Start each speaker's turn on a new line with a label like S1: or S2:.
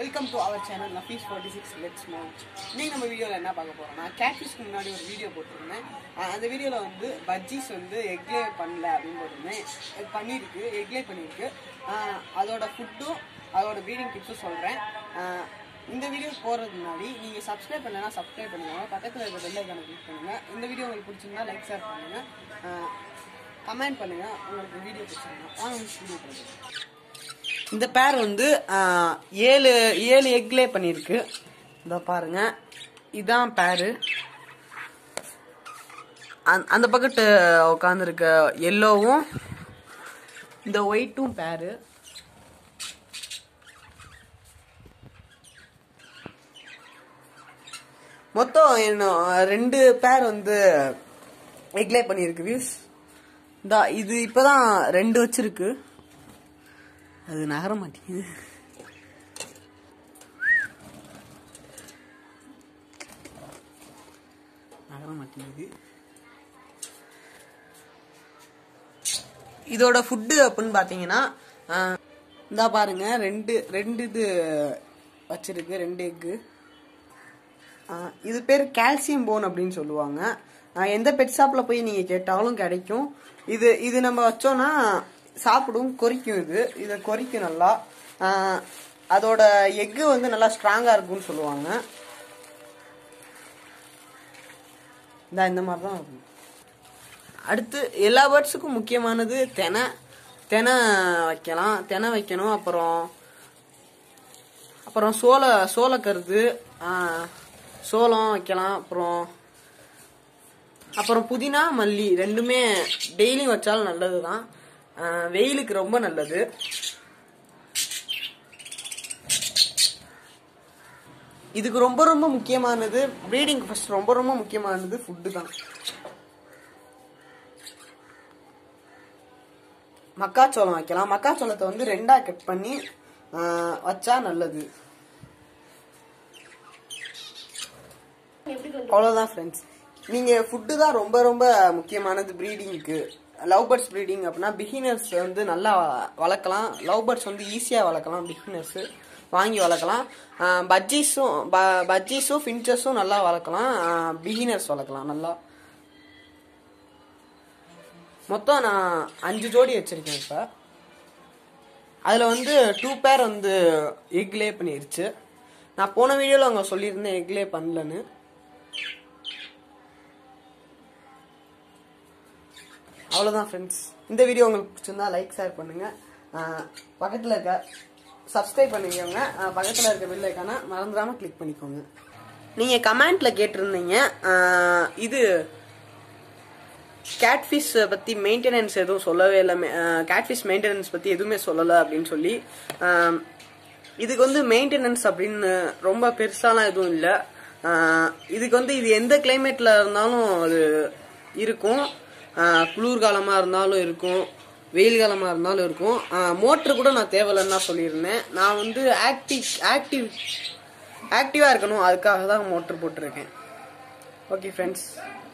S1: welcome to our channel Nafees forty six let's mount இன்னைக்கு நம்ம வீடியோவில் என்ன பார்க்க போறோம்னா கேட்ஃபிஷ்க்கு முன்னாடி ஒரு வீடியோ போட்டிருந்தேன் அஹ் அந்த வீடியோவில் வந்து பஜ்ஜீஸ் வந்து எக்லே பண்ணல அப்படின்னு போட்டிருந்தேன் அது பண்ணியிருக்கு எக்லே பண்ணியிருக்கு அஹ் அதோட ஃபுட்டும் அதோட ப்ரீடிங் டிப்ஸும் சொல்கிறேன் இந்த வீடியோ போகிறதுக்கு முன்னாடி நீங்கள் சப்ஸ்கிரைப் பண்ணலைன்னா சப்ஸ்கிரைப் பண்ணிக்கோங்க பக்கத்தில் இருக்க பெல் ஐக்கானை கிளிக் பண்ணுங்கள் இந்த வீடியோ உங்களுக்கு பிடிச்சிருந்தா லைக் ஷேர் பண்ணுங்கள் கமெண்ட் பண்ணுங்கள் உங்களுக்கு வீடியோ பிடிச்சிருந்தா வாங்க வீடியோ பண்ணுங்கள் இந்த பேர் வந்து ஆஹ், ஏழு ஏழு எக்லே பண்ணியிருக்கு இதோ பாருங்க இதான் பேரு அந்த- அந்த பக்கத்து உட்காந்துருக்க எல்லோவும் இந்த ஒயிட்டும் பேரு மொத்தம் இன்னும் ரெண்டு பேர் வந்து எக்லே பண்ணியிருக்கு வியூஸ் இந்த இது இப்போதான் ரெண்டு வச்சிருக்கு அது நகர மாட்டேங்குது நகர மாட்டேங்குது இதோட ஃபுட்டு அப்படின்னு பார்த்தீங்கன்னா ஆஹ், இந்தா பாருங்க ரெண்டு ரெண்டு இது வச்சிருக்கு ரெண்டு எக்கு இது பேர் கால்சியம் போன் அப்படின்னு சொல்லுவாங்க ஆஹ், எந்த பெட் ஷாப்பில் போய் நீங்கள் கேட்டாலும் கிடைக்கும் இது இது நம்ம வச்சோம்னா சாப்பிடும் கொறிக்கும் இது இதை கொறிக்கும் நல்லா ஆஹ், அதோட எக்கு வந்து நல்லா ஸ்ட்ராங்காக இருக்கும்னு சொல்லுவாங்க இந்த இந்த மாதிரி தான் இருக்கும் அடுத்து எல்லா பேர்ட்ஸுக்கும் முக்கியமானது தெனை தெனை வைக்கலாம் தெனை வைக்கணும் அப்புறம் அப்புறம் சோள சோளக்கருது ஆ, சோளம் வைக்கலாம் அப்புறம் அப்புறம் புதினா மல்லி ரெண்டுமே டெய்லியும் வச்சாலும் நல்லது தான் வெயிலுக்கு ரொம்ப நல்லது இதுக்கு ரொம்ப ரொம்ப முக்கியமானது ப்ரீடிங் ஃபர்ஸ்ட் ரொம்ப ரொம்ப முக்கியமானது ஃபுட்டு தான் மக்காச்சோளம் வைக்கலாம் மக்காச்சோளத்தை வந்து ரெண்டா கட் பண்ணி ஆ, வச்சா நல்லது அவ்வளோதான் ஃப்ரெண்ட்ஸ் நீங்கள் ஃபுட்டு தான் ரொம்ப ரொம்ப முக்கியமானது ப்ரீடிங்க்கு லவ் பேர்ட்ஸ் ப்ரீடிங் அப்படின்னா பிகினர்ஸ் வந்து நல்லா வளர்க்கலாம் லவ் பேர்ட்ஸ் வந்து ஈஸியாக வளர்க்கலாம் பிகினர்ஸு வாங்கி வளர்க்கலாம் பஜ்ஜீஸும் ப பஜ்ஜீஸும் ஃபின்ச்சஸும் நல்லா வளர்க்கலாம் பிகினர்ஸ் வளர்க்கலாம் நல்லா மொத்தம் நான் அஞ்சு ஜோடி வச்சுருக்கேன் இப்போ அதில் வந்து டூ பேர் வந்து எக் லே பண்ணிருச்சு நான் போன வீடியோவில் அவங்க சொல்லியிருந்தேன் எக் லே பண்ணலன்னு அவ்வளோதான் ஃப்ரெண்ட்ஸ் இந்த வீடியோ உங்களுக்கு பிடிச்சிருந்தா லைக் ஷேர் பண்ணுங்க பக்கத்தில் இருக்க சப்ஸ்கிரைப் பண்ணிக்கோங்க அஹ் பக்கத்தில் இருக்க பெல் ஐக்கான மறந்துடாம கிளிக் பண்ணிக்கோங்க நீங்கள் கமெண்ட்ல கேட்டிருந்தீங்க அஹ் இது கேட்ஃபிஷ் பற்றி மெயின்டெனன்ஸ் எதுவும் சொல்லவே இல்லை கேட்ஃபிஷ் மெயின்டெனன்ஸ் பற்றி எதுவுமே சொல்லலை அப்படின்னு சொல்லி ஆம், இதுக்கு வந்து மெயின்டெனன்ஸ் அப்படின்னு ரொம்ப பெருசாலாம் எதுவும் இல்லை இதுக்கு வந்து இது எந்த கிளைமேட்டில் இருந்தாலும் அது இருக்கும் குளிர்காலமாக இருந்தாலும் இருக்கும் வெயில் காலமாக இருந்தாலும் இருக்கும் மோட்ரு கூட நான் தேவையில்லைன்னு தான் சொல்லியிருந்தேன் நான் வந்து ஆக்டிவ் ஆக்டிவ் ஆக்டிவாக இருக்கணும் அதுக்காக தான் மோட்ரு போட்டிருக்கேன் ஓகே ஃப்ரெண்ட்ஸ்